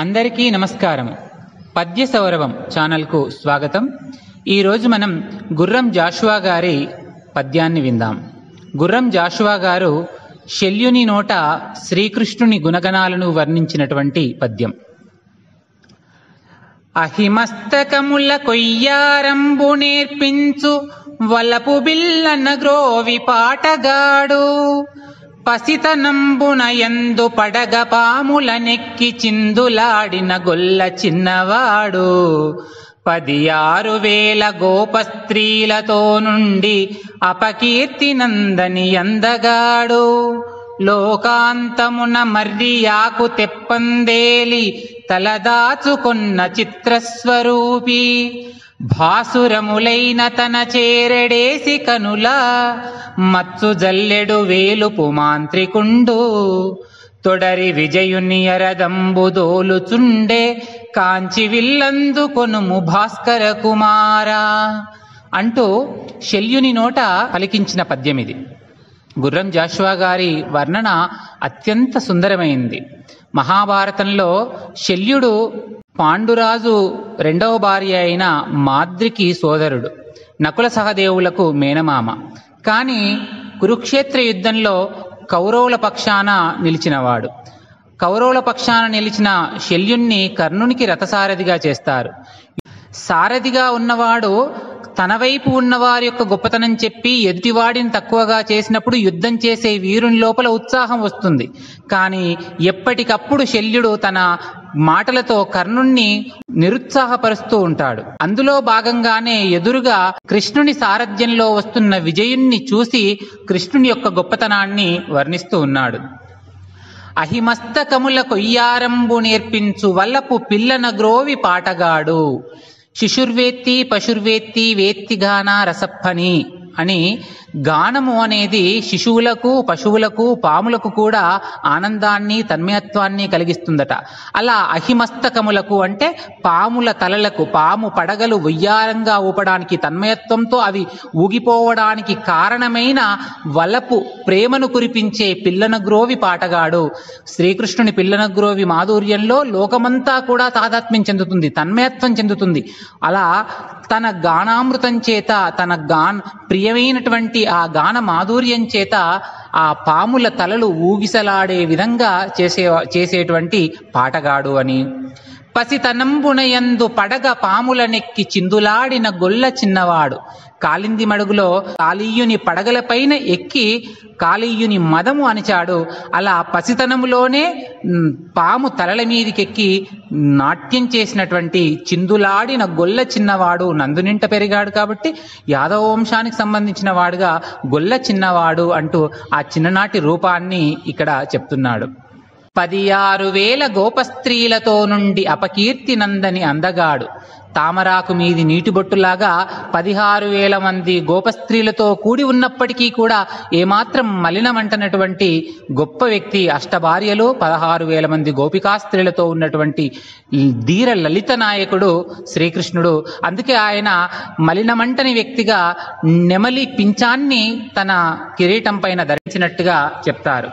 అందరికీ నమస్కారం పద్య సౌరభం ఛానల్కు స్వాగతం ఈరోజు మనం గుర్రం జాషువా గారి పద్యాన్ని విందాం గుర్రం జాషువా గారు శల్యుని నోట శ్రీకృష్ణుని గుణగణాలను వర్ణించినటువంటి పద్యం అహిమస్తకముల కొయ్యారంబు నేర్పించు వలపు బిల్లన గ్రోవి పాటగాడు పసితనంబున ఎందు పడగ పాముల నెక్కి చిందులాడిన గొల్ల చిన్నవాడు పది ఆరు వేల గోప స్త్రీలతో నుండి అపకీర్తి నందని అందగాడు లోకాంతమున మర్రియాకు తెప్పందేలి తలదాచుకొన్న చిత్రస్వరూపి భాసురములైన తన చేరడేసి కనుల మత్సు జల్లెడు వేలుపు మాంత్రికుండు తొడరి విజయుని అరదంబు దోలుచుండే కాంచి విల్లందు కొనుము భాస్కర కుమారా అంటూ శల్యుని నోట పలికించిన పద్యం ఇది గుర్రం జాషువా గారి వర్ణన అత్యంత సుందరమైంది మహాభారతంలో శల్యుడు పాండురాజు రెండవ భార్య అయిన మాద్రికి సోదరుడు నకుల సహదేవులకు మేనమామ కానీ కురుక్షేత్ర యుద్ధంలో కౌరవుల పక్షాన నిలిచినవాడు కౌరవుల పక్షాన నిలిచిన శల్యుణ్ణి కర్ణునికి రథసారథిగా చేస్తారు సారథిగా ఉన్నవాడు తన వైపు ఉన్నవారి యొక్క గొప్పతనం చెప్పి ఎదుటివాడిని తక్కువగా చేసినప్పుడు యుద్ధం చేసే వీరుని లోపల ఉత్సాహం వస్తుంది కానీ ఎప్పటికప్పుడు శల్యుడు తన మాటలతో కర్ణుణ్ణి నిరుత్సాహపరుస్తూ ఉంటాడు అందులో భాగంగానే ఎదురుగా కృష్ణుని సారథ్యంలో వస్తున్న విజయుణ్ణి చూసి కృష్ణుని యొక్క గొప్పతనాన్ని వర్ణిస్తూ ఉన్నాడు అహిమస్తకముల కొయ్యారంబు నేర్పించు వల్లపు పిల్లన గ్రోవి పాటగాడు శిశుర్వేత్తి పశుర్వేత్తి వేత్తిగాన రసప్పని అని గానము అనేది శిశువులకు పశువులకు పాములకు కూడా ఆనందాన్ని తన్మయత్వాన్ని కలిగిస్తుందట అలా అహిమస్తకములకు అంటే పాముల తలలకు పాము పడగలు ఉయ్యారంగా ఊపడానికి తన్మయత్వంతో అవి ఊగిపోవడానికి కారణమైన వలపు ప్రేమను కురిపించే పిల్లన గ్రోవి పాటగాడు శ్రీకృష్ణుని పిల్లన గ్రోవి మాధుర్యంలో లోకమంతా కూడా తాదాత్మ్యం చెందుతుంది తన్మయత్వం చెందుతుంది అలా తన గానామృతం చేత తన గాన్ ప్రియమైనటువంటి ఆ గాన మాధుర్యం చేత ఆ పాముల తలలు ఊగిసలాడే విధంగా చేసే చేసేటువంటి పాటగాడు అని పసితనంబునయందు పడగ పాముల నెక్కి చిందులాడిన గొల్ల చిన్నవాడు కాలింది మడుగులో కాళీయుని పడగలపైన ఎక్కి కాళీయుని మదము అనిచాడు అలా పసితనములోనే మ్, పాము తలల మీదికెక్కి నాట్యం చేసినటువంటి చిందులాడిన గొల్ల చిన్నవాడు నందునింట పెరిగాడు కాబట్టి యాదవ వంశానికి సంబంధించిన వాడుగా గొల్ల చిన్నవాడు అంటూ ఆ చిన్ననాటి రూపాన్ని ఇక్కడ చెప్తున్నాడు పది ఆరు వేల గోపస్త్రీలతో నుండి అపకీర్తి నందని అందగాడు తామరాకు మీది నీటిబొట్టులాగా పదిహారు వేల మంది గోపస్త్రీలతో కూడి ఉన్నప్పటికీ కూడా ఏమాత్రం మలినమంటనటువంటి గొప్ప వ్యక్తి అష్టభార్యలు పదహారు వేల మంది గోపికాస్త్రీలతో ఉన్నటువంటి ధీర లలిత నాయకుడు శ్రీకృష్ణుడు అందుకే ఆయన మలినమంటని వ్యక్తిగా నెమలి పించాన్ని తన కిరీటం పైన ధరించినట్టుగా చెప్తారు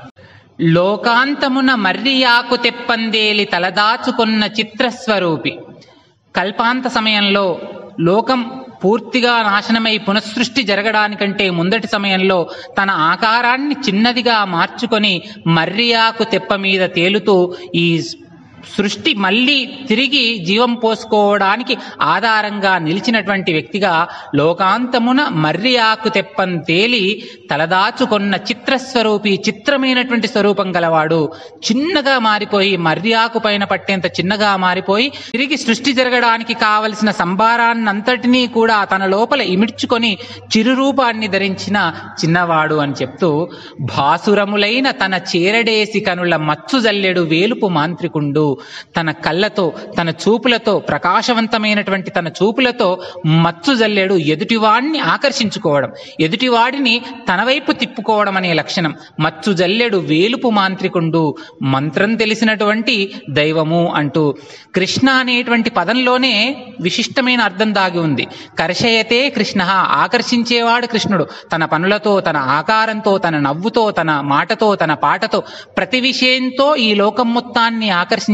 లోకాంతమున మర్రియాకు తెప్పందేలి తలదాచుకొన్న చిత్రస్వరూపి కల్పాంత సమయంలో లోకం పూర్తిగా నాశనమై పునఃసృష్టి జరగడానికంటే ముందటి సమయంలో తన ఆకారాన్ని చిన్నదిగా మార్చుకొని మర్రియాకు తెప్ప మీద తేలుతూ ఈ సృష్టి మళ్ళీ తిరిగి జీవం పోసుకోవడానికి ఆధారంగా నిలిచినటువంటి వ్యక్తిగా లోకాంతమున మర్రి ఆకు తెప్పం తేలి తలదాచుకొన్న చిత్రస్వరూపి చిత్రమైనటువంటి స్వరూపం గలవాడు చిన్నగా మారిపోయి మర్రి ఆకు పైన పట్టేంత చిన్నగా మారిపోయి తిరిగి సృష్టి జరగడానికి కావలసిన సంభారాన్నంతటినీ కూడా తన లోపల ఇమిడ్చుకొని చిరురూపాన్ని ధరించిన చిన్నవాడు అని చెప్తూ భాసురములైన తన చేరడేసి కనుల మచ్చు జల్లెడు వేలుపు మాంత్రికుండు తన కళ్ళతో తన చూపులతో ప్రకాశవంతమైనటువంటి తన చూపులతో మచ్చు జల్లెడు ఎదుటివాడిని ఆకర్షించుకోవడం ఎదుటివాడిని తన వైపు తిప్పుకోవడం అనే లక్షణం మచ్చు జల్లెడు వేలుపు మాంత్రికుండు మంత్రం తెలిసినటువంటి దైవము అంటూ కృష్ణ అనేటువంటి పదంలోనే విశిష్టమైన అర్థం దాగి ఉంది కర్షయతే కృష్ణ ఆకర్షించేవాడు కృష్ణుడు తన పనులతో తన ఆకారంతో తన నవ్వుతో తన మాటతో తన పాటతో ప్రతి విషయంతో ఈ లోకం మొత్తాన్ని ఆకర్షించే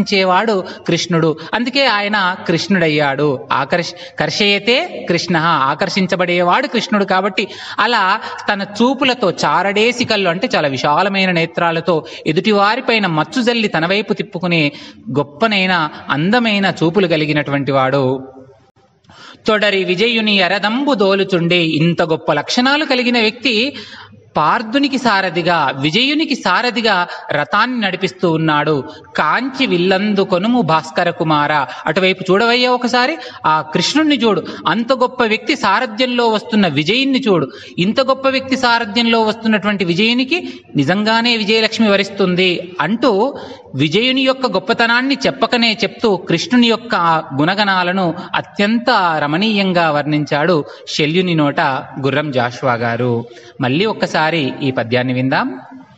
ఆకర్షించేవాడు కృష్ణుడు అందుకే ఆయన కృష్ణుడయ్యాడు ఆకర్ష కర్షయతే కృష్ణ ఆకర్షించబడేవాడు కృష్ణుడు కాబట్టి అలా తన చూపులతో చారడేసి కళ్ళు అంటే చాలా విశాలమైన నేత్రాలతో ఎదుటివారిపైన మచ్చుజల్లి తన వైపు తిప్పుకునే గొప్పనైన అందమైన చూపులు కలిగినటువంటి వాడు తొడరి విజయుని ఎరదంబు దోలుచుండే ఇంత గొప్ప లక్షణాలు కలిగిన వ్యక్తి పార్థునికి సారథిగా విజయునికి సారథిగా రథాన్ని నడిపిస్తూ ఉన్నాడు కాంచి విల్లందు కొనుము భాస్కర కుమార అటువైపు చూడవయ్యా ఒకసారి ఆ కృష్ణుణ్ణి చూడు అంత గొప్ప వ్యక్తి సారథ్యంలో వస్తున్న విజయుణ్ణి చూడు ఇంత గొప్ప వ్యక్తి సారథ్యంలో వస్తున్నటువంటి విజయునికి నిజంగానే విజయలక్ష్మి వరిస్తుంది అంటూ విజయుని యొక్క గొప్పతనాన్ని చెప్పకనే చెప్తూ కృష్ణుని యొక్క ఆ గుణగణాలను అత్యంత రమణీయంగా వర్ణించాడు శల్యుని నోట గుర్రం జాషువా గారు మళ్ళీ ఒక్కసారి ఈ పద్యాన్ని విందాం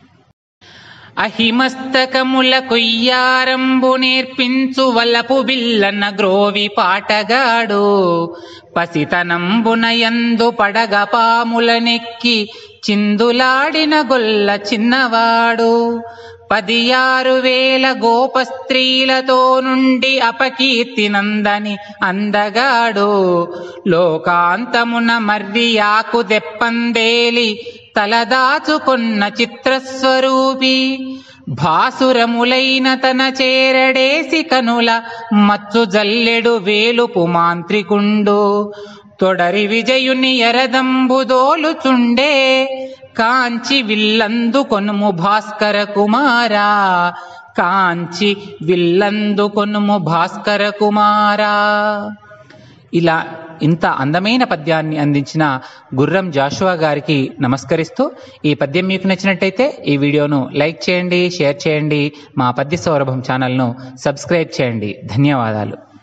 అహిమస్తకముల కొయ్యారంబు నేర్పించు వలపు బిల్లన్న గ్రోవి పాటగాడు పసితనంబున యందు పడగ పాములనెక్కి చిందులాడిన గొల్ల చిన్నవాడు పదియారు వేల గోప స్త్రీలతో నుండి అపకీర్తి నందని అందగాడు లోకాంతమున మర్రియాకు దెప్పందేలి తలదాచుకొన్న చిత్రస్వరూపి భాసురములైన తన చేరడేసి కనుల మచ్చు జల్లెడు వేలుపు మాంత్రికుండు తొడరి విజయుని ఎరదంబుదోలుచుండే కాంచి విల్లందు కొనుము భాస్కర కుమారా కాంచి విల్లందు కొనుము భాస్కర కుమారా ఇలా ఇంత అందమైన పద్యాన్ని అందించిన గుర్రం జాషువా గారికి నమస్కరిస్తూ ఈ పద్యం మీకు నచ్చినట్టయితే ఈ వీడియోను లైక్ చేయండి షేర్ చేయండి మా పద్య సౌరభం ఛానల్ను సబ్స్క్రైబ్ చేయండి ధన్యవాదాలు